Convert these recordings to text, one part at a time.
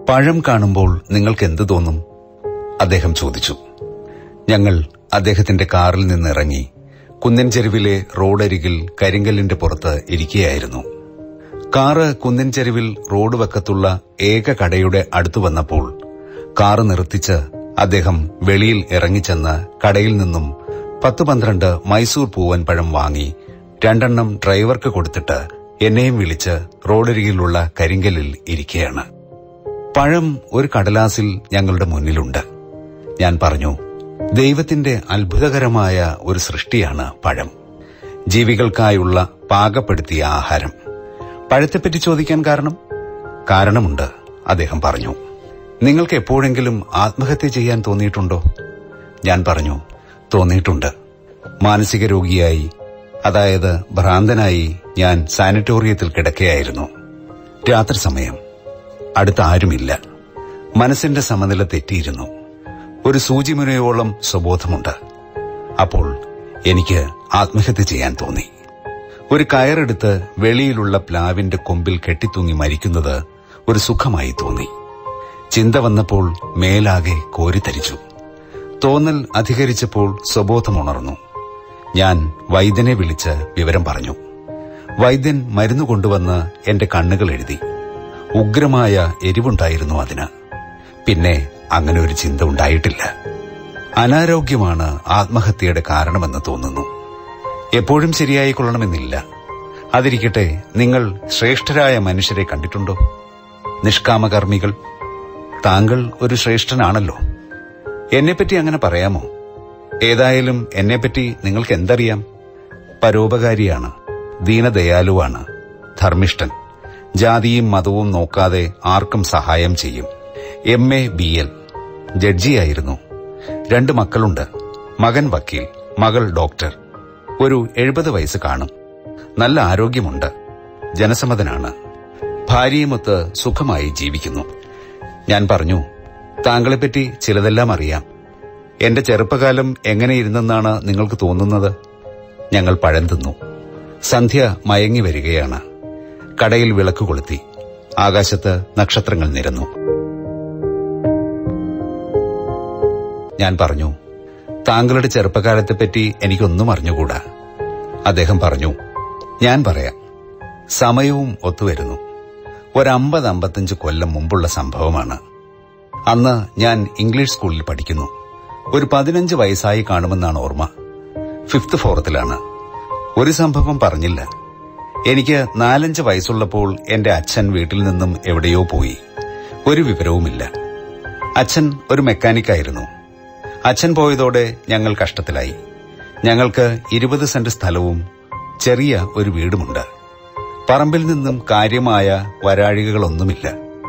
പഴം കാണുമ്പോൾ നിങ്ങൾക്ക് എന്ത് തോന്നും അദ്ദേഹം ചോദിച്ചു ഞങ്ങൾ അദ്ദേഹത്തിന്റെ കാറിൽ നിന്നിറങ്ങി കുന്നൻ ചെരുവിലെ റോഡരികിൽ കരിങ്കല്ലിന്റെ പുറത്ത് ഇരിക്കുകയായിരുന്നു കാറ് കുന്നൻ ചെരുവിൽ റോഡ് വക്കത്തുള്ള ഏക കടയുടെ അടുത്തു വന്നപ്പോൾ കാറ് നിർത്തിച്ച് അദ്ദേഹം വെളിയിൽ ഇറങ്ങിച്ചെന്ന് കടയിൽ നിന്നും പത്ത് പന്ത്രണ്ട് മൈസൂർ പൂവൻ പഴം വാങ്ങി രണ്ടെണ്ണം ഡ്രൈവർക്ക് കൊടുത്തിട്ട് എന്നെയും വിളിച്ച് റോഡരികിലുള്ള കരിങ്കല്ലിൽ ഇരിക്കുകയാണ് പഴം ഒരു കടലാസിൽ ഞങ്ങളുടെ മുന്നിലുണ്ട് ഞാൻ പറഞ്ഞു ദൈവത്തിന്റെ അത്ഭുതകരമായ ഒരു സൃഷ്ടിയാണ് പഴം ജീവികൾക്കായുള്ള പാകപ്പെടുത്തിയ ആഹാരം പഴത്തെപ്പറ്റി ചോദിക്കാൻ കാരണം കാരണമുണ്ട് അദ്ദേഹം പറഞ്ഞു നിങ്ങൾക്ക് എപ്പോഴെങ്കിലും ആത്മഹത്യ ചെയ്യാൻ തോന്നിയിട്ടുണ്ടോ ഞാൻ പറഞ്ഞു തോന്നിയിട്ടുണ്ട് മാനസിക രോഗിയായി അതായത് ഭ്രാന്തനായി ഞാൻ സാനിറ്റോറിയത്തിൽ കിടക്കുകയായിരുന്നു രാത്രി സമയം അടുത്ത ആരുമില്ല മനസ്സിന്റെ സമനില തെറ്റിയിരുന്നു ഒരു സൂചിമുനയോളം സ്വബോധമുണ്ട് അപ്പോൾ എനിക്ക് ആത്മഹത്യ ചെയ്യാൻ തോന്നി ഒരു കയറെടുത്ത് വെളിയിലുള്ള പ്ലാവിന്റെ കൊമ്പിൽ കെട്ടിത്തൂങ്ങി മരിക്കുന്നത് ഒരു സുഖമായി തോന്നി ചിന്ത വന്നപ്പോൾ മേലാകെ കോരിത്തരിച്ചു തോന്നൽ അധികരിച്ചപ്പോൾ സ്വബോധമുണർന്നു ഞാൻ വൈദ്യനെ വിളിച്ച് വിവരം പറഞ്ഞു വൈദ്യൻ മരുന്ന് കൊണ്ടുവന്ന് എന്റെ കണ്ണുകൾ എഴുതി ഉഗ്രമായ എരിവുണ്ടായിരുന്നു അതിന് പിന്നെ അങ്ങനെ ഒരു ചിന്ത ഉണ്ടായിട്ടില്ല അനാരോഗ്യമാണ് ആത്മഹത്യയുടെ കാരണമെന്ന് തോന്നുന്നു എപ്പോഴും ശരിയായി കൊള്ളണമെന്നില്ല അതിരിക്കട്ടെ നിങ്ങൾ ശ്രേഷ്ഠരായ മനുഷ്യരെ കണ്ടിട്ടുണ്ടോ നിഷ്കാമകർമ്മികൾ താങ്കൾ ഒരു ശ്രേഷ്ഠനാണല്ലോ എന്നെപ്പറ്റി അങ്ങനെ പറയാമോ ഏതായാലും എന്നെപ്പറ്റി നിങ്ങൾക്ക് എന്തറിയാം പരോപകാരിയാണ് ദീനദയാലുവാണ് ധർമ്മിഷ്ഠൻ ജാതിയും മതവും നോക്കാതെ ആർക്കും സഹായം ചെയ്യും എം എ ബി എൽ ജഡ്ജിയായിരുന്നു രണ്ട് മക്കളുണ്ട് മകൻ വക്കീൽ മകൾ ഡോക്ടർ ഒരു എഴുപത് വയസ്സ് കാണും നല്ല ആരോഗ്യമുണ്ട് ജനസമ്മതനാണ് ഭാര്യയുമൊത്ത് സുഖമായി ജീവിക്കുന്നു ഞാൻ പറഞ്ഞു താങ്കളെപ്പറ്റി ചിലതെല്ലാം അറിയാം എന്റെ ചെറുപ്പകാലം എങ്ങനെയിരുന്നെന്നാണ് നിങ്ങൾക്ക് തോന്നുന്നത് ഞങ്ങൾ പഴം തിന്നു സന്ധ്യ മയങ്ങി വരികയാണ് കടയിൽ വിളക്ക് കൊളുത്തി ആകാശത്ത് നക്ഷത്രങ്ങൾ നിരന്നു ഞാൻ പറഞ്ഞു താങ്കളുടെ ചെറുപ്പകാലത്തെപ്പറ്റി എനിക്കൊന്നും അറിഞ്ഞുകൂടാ അദ്ദേഹം പറഞ്ഞു ഞാൻ പറയാം സമയവും ഒത്തുവരുന്നു ഒരമ്പത് അമ്പത്തഞ്ച് കൊല്ലം മുമ്പുള്ള സംഭവമാണ് അന്ന് ഞാൻ ഇംഗ്ലീഷ് സ്കൂളിൽ പഠിക്കുന്നു ഒരു പതിനഞ്ച് വയസ്സായി കാണുമെന്നാണ് ഓർമ്മ ഫിഫ്ത് ഫോറത്തിലാണ് ഒരു സംഭവം പറഞ്ഞില്ല എനിക്ക് നാലഞ്ച് വയസ്സുള്ളപ്പോൾ എന്റെ അച്ഛൻ വീട്ടിൽ നിന്നും എവിടെയോ പോയി ഒരു വിവരവുമില്ല അച്ഛൻ ഒരു മെക്കാനിക്കായിരുന്നു അച്ഛൻ പോയതോടെ ഞങ്ങൾ കഷ്ടത്തിലായി ഞങ്ങൾക്ക് ഇരുപത് സെന്റ് സ്ഥലവും ചെറിയ ഒരു വീടുമുണ്ട് പറമ്പിൽ നിന്നും കാര്യമായ വരാഴികകളൊന്നുമില്ല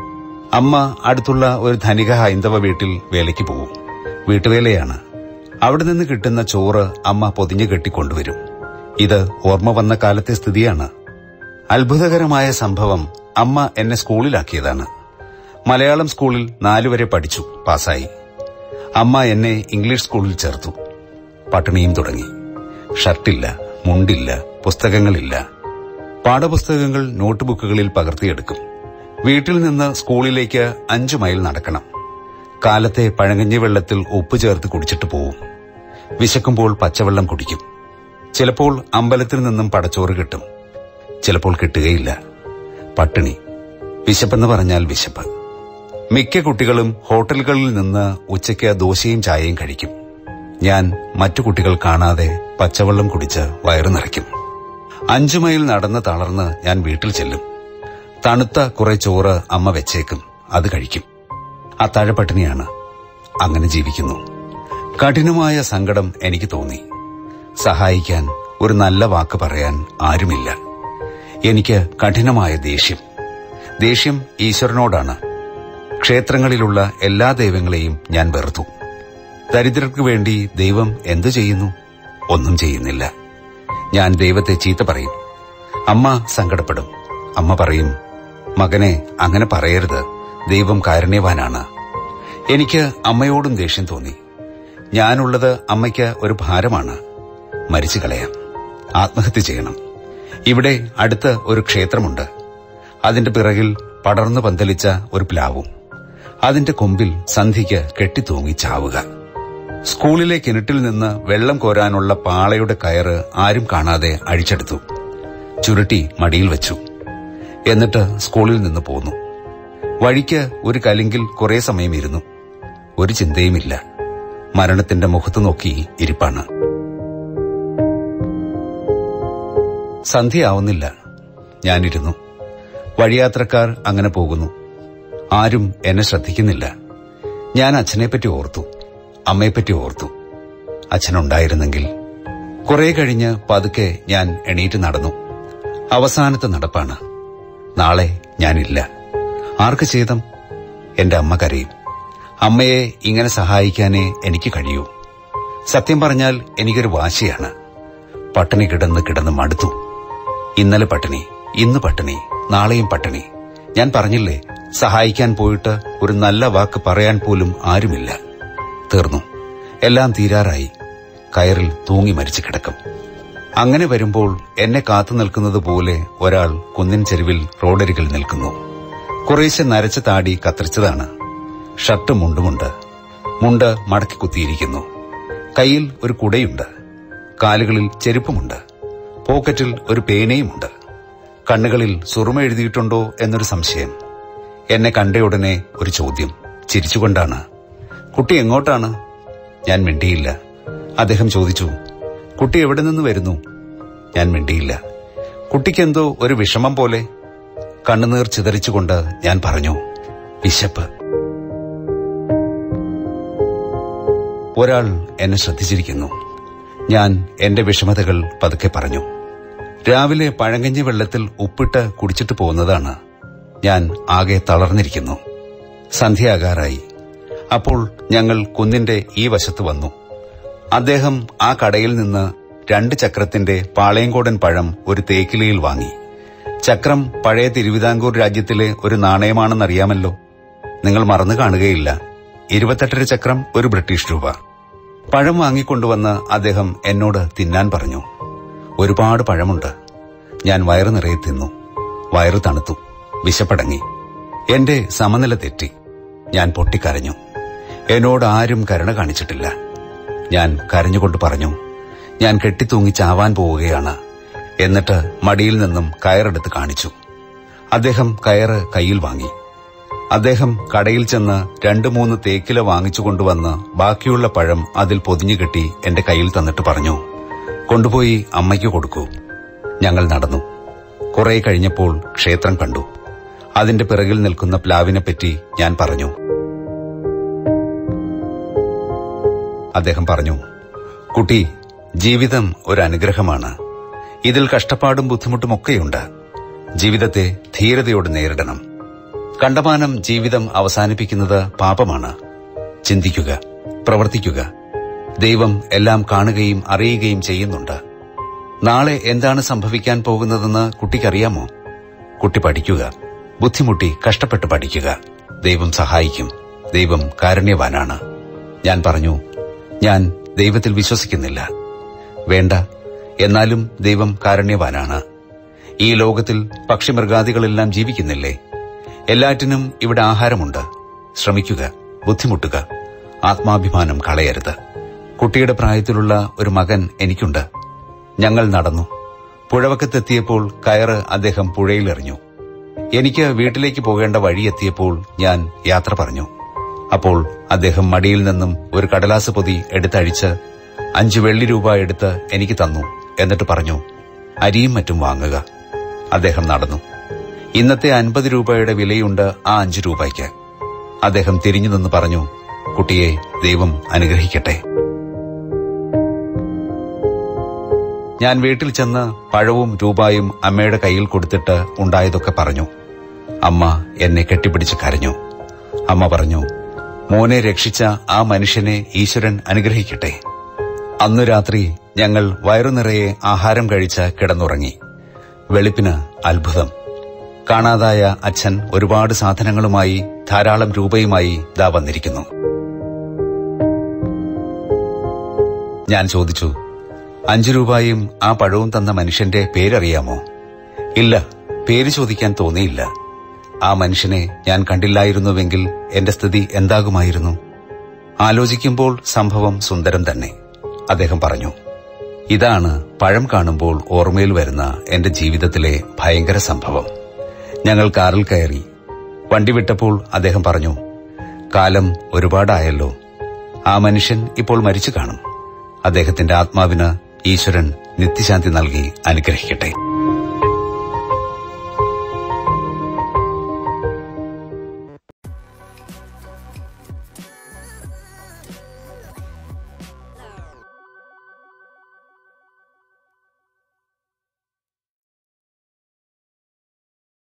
അമ്മ അടുത്തുള്ള ഒരു ധനിക ഹൈന്ദവ വീട്ടിൽ വേലയ്ക്ക് പോകും വീട്ടുവേലയാണ് അവിടെ നിന്ന് കിട്ടുന്ന ചോറ് അമ്മ പൊതിഞ്ഞു കെട്ടിക്കൊണ്ടുവരും ഇത് ഓർമ്മ വന്ന കാലത്തെ സ്ഥിതിയാണ് അത്ഭുതകരമായ സംഭവം അമ്മ എന്നെ സ്കൂളിലാക്കിയതാണ് മലയാളം സ്കൂളിൽ നാലുവരെ പഠിച്ചു പാസ്സായി അമ്മ എന്നെ ഇംഗ്ലീഷ് സ്കൂളിൽ ചേർത്തു പട്ടിണിയും തുടങ്ങി ഷർട്ടില്ല മുണ്ടില്ല പുസ്തകങ്ങളില്ല പാഠപുസ്തകങ്ങൾ നോട്ട്ബുക്കുകളിൽ പകർത്തിയെടുക്കും വീട്ടിൽ നിന്ന് സ്കൂളിലേക്ക് അഞ്ചു മൈൽ നടക്കണം കാലത്തെ പഴങ്കഞ്ഞി വെള്ളത്തിൽ ഉപ്പ് ചേർത്ത് കുടിച്ചിട്ട് പോവും വിശക്കുമ്പോൾ പച്ചവെള്ളം കുടിക്കും ചിലപ്പോൾ അമ്പലത്തിൽ നിന്നും പടച്ചോറ് കിട്ടും ചിലപ്പോൾ കിട്ടുകയില്ല പട്ടിണി വിശപ്പെന്ന് പറഞ്ഞാൽ വിശപ്പ് മിക്ക കുട്ടികളും ഹോട്ടലുകളിൽ നിന്ന് ഉച്ചയ്ക്ക് ദോശയും ചായയും കഴിക്കും ഞാൻ മറ്റു കുട്ടികൾ കാണാതെ പച്ചവെള്ളം കുടിച്ച് വയറു നിറയ്ക്കും അഞ്ചു മൈൽ നടന്ന് തളർന്ന് ഞാൻ വീട്ടിൽ ചെല്ലും തണുത്ത കുറെ ചോറ് അമ്മ വെച്ചേക്കും അത് കഴിക്കും അത്താഴപ്പട്ടിണിയാണ് അങ്ങനെ ജീവിക്കുന്നു കഠിനമായ സങ്കടം എനിക്ക് തോന്നി സഹായിക്കാൻ ഒരു നല്ല വാക്ക് പറയാൻ ആരുമില്ല എനിക്ക് കഠിനമായ ദേഷ്യം ദേഷ്യം ഈശ്വരനോടാണ് ക്ഷേത്രങ്ങളിലുള്ള എല്ലാ ദൈവങ്ങളെയും ഞാൻ വെറുത്തു ദരിദ്രർക്ക് വേണ്ടി ദൈവം എന്തു ചെയ്യുന്നു ഒന്നും ചെയ്യുന്നില്ല ഞാൻ ദൈവത്തെ ചീത്ത പറയും അമ്മ സങ്കടപ്പെടും അമ്മ പറയും മകനെ അങ്ങനെ പറയരുത് ദൈവം കാരുണ്യവാനാണ് എനിക്ക് അമ്മയോടും ദേഷ്യം തോന്നി ഞാനുള്ളത് അമ്മയ്ക്ക് ഒരു ഭാരമാണ് മരിച്ചു കളയാം ആത്മഹത്യ ചെയ്യണം ഇവിടെ അടുത്ത് ഒരു ക്ഷേത്രമുണ്ട് അതിന്റെ പിറകിൽ പടർന്നു പന്തലിച്ച ഒരു പ്ലാവും അതിന്റെ കൊമ്പിൽ സന്ധ്യയ്ക്ക് കെട്ടിത്തൂങ്ങി ചാവുക സ്കൂളിലെ കിണറ്റിൽ നിന്ന് വെള്ളം കോരാനുള്ള പാളയുടെ കയറ് ആരും കാണാതെ അഴിച്ചെടുത്തു ചുരുട്ടി മടിയിൽ വെച്ചു എന്നിട്ട് സ്കൂളിൽ നിന്ന് പോന്നു വഴിക്ക് ഒരു കലിങ്കിൽ കുറെ സമയം ഇരുന്നു ഒരു ചിന്തയുമില്ല മരണത്തിന്റെ മുഖത്ത് നോക്കി ഇരിപ്പാണ് സന്ധ്യയാവുന്നില്ല ഞാനിരുന്നു വഴിയാത്രക്കാർ അങ്ങനെ പോകുന്നു ആരും എന്നെ ശ്രദ്ധിക്കുന്നില്ല ഞാൻ അച്ഛനെപ്പറ്റി ഓർത്തു അമ്മയെപ്പറ്റി ഓർത്തു അച്ഛനുണ്ടായിരുന്നെങ്കിൽ കുറെ കഴിഞ്ഞ് പതുക്കെ ഞാൻ എണീറ്റ് നടന്നു അവസാനത്തെ നടപ്പാണ് നാളെ ഞാനില്ല ആർക്ക് ചെയ്തം എന്റെ അമ്മ കരയും അമ്മയെ ഇങ്ങനെ സഹായിക്കാനേ എനിക്ക് കഴിയൂ സത്യം പറഞ്ഞാൽ എനിക്കൊരു വാശിയാണ് പട്ടിണി കിടന്ന് കിടന്ന് മടുത്തു ഇന്നലെ പട്ടിണി ഇന്ന് പട്ടിണി നാളെയും പട്ടിണി ഞാൻ പറഞ്ഞില്ലേ സഹായിക്കാൻ പോയിട്ട് ഒരു നല്ല വാക്ക് പറയാൻ പോലും ആരുമില്ല തീർന്നു എല്ലാം തീരാറായി കയറിൽ തൂങ്ങി മരിച്ചു കിടക്കും അങ്ങനെ വരുമ്പോൾ എന്നെ കാത്തു നിൽക്കുന്നത് പോലെ ഒരാൾ കുന്നിൻ ചെരുവിൽ റോഡരികിൽ നിൽക്കുന്നു കുറേശ്ശെ നരച്ച താടി കത്തിരിച്ചതാണ് ഷർട്ട് മുണ്ടുമുണ്ട് മുണ്ട് മടക്കി കുത്തിയിരിക്കുന്നു കയ്യിൽ ഒരു കുടയുണ്ട് കാലുകളിൽ ചെരുപ്പുമുണ്ട് പോക്കറ്റിൽ ഒരു പേനയുമുണ്ട് കണ്ണുകളിൽ സുറുമ എഴുതിയിട്ടുണ്ടോ എന്നൊരു സംശയം എന്നെ കണ്ടയുടനെ ഒരു ചോദ്യം ചിരിച്ചുകൊണ്ടാണ് കുട്ടി എങ്ങോട്ടാണ് ഞാൻ മിണ്ടിയില്ല അദ്ദേഹം ചോദിച്ചു കുട്ടി എവിടെ നിന്ന് വരുന്നു ഞാൻ മിണ്ടിയില്ല കുട്ടിക്കെന്തോ ഒരു വിഷമം പോലെ കണ്ണുനീർ ചിതറിച്ചുകൊണ്ട് ഞാൻ പറഞ്ഞു വിശപ്പ് ഒരാൾ എന്നെ ശ്രദ്ധിച്ചിരിക്കുന്നു ഞാൻ എന്റെ വിഷമതകൾ പതുക്കെ പറഞ്ഞു രാവിലെ പഴങ്കഞ്ഞി വെള്ളത്തിൽ ഉപ്പിട്ട് കുടിച്ചിട്ട് പോകുന്നതാണ് ഞാൻ ആകെ തളർന്നിരിക്കുന്നു സന്ധ്യയാകാറായി അപ്പോൾ ഞങ്ങൾ കുന്നിന്റെ ഈ വശത്ത് വന്നു അദ്ദേഹം ആ കടയിൽ നിന്ന് രണ്ട് ചക്രത്തിന്റെ പാളയംകോടൻ പഴം ഒരു തേക്കിലയിൽ വാങ്ങി ചക്രം പഴയ തിരുവിതാംകൂർ രാജ്യത്തിലെ ഒരു നാണയമാണെന്നറിയാമല്ലോ നിങ്ങൾ മറന്നു കാണുകയില്ല ഇരുപത്തെട്ടര ചക്രം ഒരു ബ്രിട്ടീഷ് രൂപ പഴം വാങ്ങിക്കൊണ്ടുവന്ന് അദ്ദേഹം എന്നോട് തിന്നാൻ പറഞ്ഞു ഒരുപാട് പഴമുണ്ട് ഞാൻ വയറു നിറയെ തിന്നു വയറു തണുത്തു വിശപ്പടങ്ങി എന്റെ സമനില തെറ്റി ഞാൻ പൊട്ടിക്കരഞ്ഞു എന്നോട് ആരും കരുണ കാണിച്ചിട്ടില്ല ഞാൻ കരഞ്ഞുകൊണ്ട് പറഞ്ഞു ഞാൻ കെട്ടിത്തൂങ്ങി ചാവാൻ പോവുകയാണ് എന്നിട്ട് മടിയിൽ നിന്നും കയറെടുത്ത് കാണിച്ചു അദ്ദേഹം കയറ് കയ്യിൽ വാങ്ങി അദ്ദേഹം കടയിൽ ചെന്ന് രണ്ടു മൂന്ന് തേക്കില വാങ്ങിച്ചു കൊണ്ടുവന്ന് ബാക്കിയുള്ള പഴം അതിൽ പൊതിഞ്ഞു കെട്ടി എന്റെ കയ്യിൽ തന്നിട്ട് പറഞ്ഞു കൊണ്ടുപോയി അമ്മയ്ക്ക് കൊടുക്കൂ ഞങ്ങൾ നടന്നു കുറെ കഴിഞ്ഞപ്പോൾ ക്ഷേത്രം കണ്ടു അതിന്റെ പിറകിൽ നിൽക്കുന്ന പ്ലാവിനെപ്പറ്റി ഞാൻ പറഞ്ഞു അദ്ദേഹം പറഞ്ഞു കുട്ടി ജീവിതം ഒരു അനുഗ്രഹമാണ് ഇതിൽ കഷ്ടപ്പാടും ബുദ്ധിമുട്ടും ഒക്കെയുണ്ട് ജീവിതത്തെ ധീരതയോട് നേരിടണം കണ്ടമാനം ജീവിതം അവസാനിപ്പിക്കുന്നത് പാപമാണ് ചിന്തിക്കുക പ്രവർത്തിക്കുക ദൈവം എല്ലാം കാണുകയും അറിയുകയും ചെയ്യുന്നുണ്ട് നാളെ എന്താണ് സംഭവിക്കാൻ പോകുന്നതെന്ന് കുട്ടിക്കറിയാമോ കുട്ടി പഠിക്കുക ബുദ്ധിമുട്ടി കഷ്ടപ്പെട്ട് പഠിക്കുക ദൈവം സഹായിക്കും ദൈവം കാരുണ്യവാനാണ് ഞാൻ പറഞ്ഞു ഞാൻ ദൈവത്തിൽ വിശ്വസിക്കുന്നില്ല വേണ്ട എന്നാലും ദൈവം കാരുണ്യവാനാണ് ഈ ലോകത്തിൽ പക്ഷിമൃഗാദികളെല്ലാം ജീവിക്കുന്നില്ലേ എല്ലാറ്റിനും ഇവിടെ ആഹാരമുണ്ട് ശ്രമിക്കുക ബുദ്ധിമുട്ടുക ആത്മാഭിമാനം കളയരുത് കുട്ടിയുടെ പ്രായത്തിലുള്ള ഒരു മകൻ എനിക്കുണ്ട് ഞങ്ങൾ നടന്നു പുഴവക്കത്തെത്തിയപ്പോൾ കയറ് അദ്ദേഹം പുഴയിലെറിഞ്ഞു എനിക്ക് വീട്ടിലേക്ക് പോകേണ്ട വഴിയെത്തിയപ്പോൾ ഞാൻ യാത്ര പറഞ്ഞു അപ്പോൾ അദ്ദേഹം മടിയിൽ നിന്നും ഒരു കടലാസ് പൊതി എടുത്തഴിച്ച് അഞ്ചു വെള്ളി രൂപ എടുത്ത് എനിക്ക് തന്നു എന്നിട്ട് പറഞ്ഞു അരിയും മറ്റും വാങ്ങുക അദ്ദേഹം നടന്നു ഇന്നത്തെ അൻപത് രൂപയുടെ വിലയുണ്ട് ആ അഞ്ചു രൂപയ്ക്ക് അദ്ദേഹം തിരിഞ്ഞു നിന്ന് പറഞ്ഞു കുട്ടിയെ ദൈവം അനുഗ്രഹിക്കട്ടെ ഞാൻ വീട്ടിൽ ചെന്ന് പഴവും രൂപായും അമ്മയുടെ കയ്യിൽ കൊടുത്തിട്ട് ഉണ്ടായതൊക്കെ പറഞ്ഞു അമ്മ എന്നെ കെട്ടിപ്പിടിച്ച് കരഞ്ഞു അമ്മ പറഞ്ഞു മോനെ രക്ഷിച്ച ആ മനുഷ്യനെ ഈശ്വരൻ അനുഗ്രഹിക്കട്ടെ അന്നു രാത്രി ഞങ്ങൾ വയറു നിറയെ ആഹാരം കഴിച്ച് കിടന്നുറങ്ങി വെളുപ്പിന് അത്ഭുതം കാണാതായ അച്ഛൻ ഒരുപാട് സാധനങ്ങളുമായി ധാരാളം രൂപയുമായി ദാ വന്നിരിക്കുന്നു ഞാൻ ചോദിച്ചു അഞ്ചു രൂപയും ആ പഴവും തന്ന മനുഷ്യന്റെ പേരറിയാമോ ഇല്ല പേര് ചോദിക്കാൻ തോന്നിയില്ല ആ മനുഷ്യനെ ഞാൻ കണ്ടില്ലായിരുന്നുവെങ്കിൽ എന്റെ സ്ഥിതി എന്താകുമായിരുന്നു ആലോചിക്കുമ്പോൾ സംഭവം സുന്ദരം തന്നെ അദ്ദേഹം പറഞ്ഞു ഇതാണ് പഴം കാണുമ്പോൾ ഓർമ്മയിൽ വരുന്ന എന്റെ ജീവിതത്തിലെ ഭയങ്കര സംഭവം ഞങ്ങൾ കാറിൽ കയറി വണ്ടി വിട്ടപ്പോൾ അദ്ദേഹം പറഞ്ഞു കാലം ഒരുപാടായല്ലോ ആ മനുഷ്യൻ ഇപ്പോൾ മരിച്ചു കാണും അദ്ദേഹത്തിന്റെ ആത്മാവിന് ഈശ്വരൻ നിത്യശാന്തി നൽകി അനുഗ്രഹിക്കട്ടെ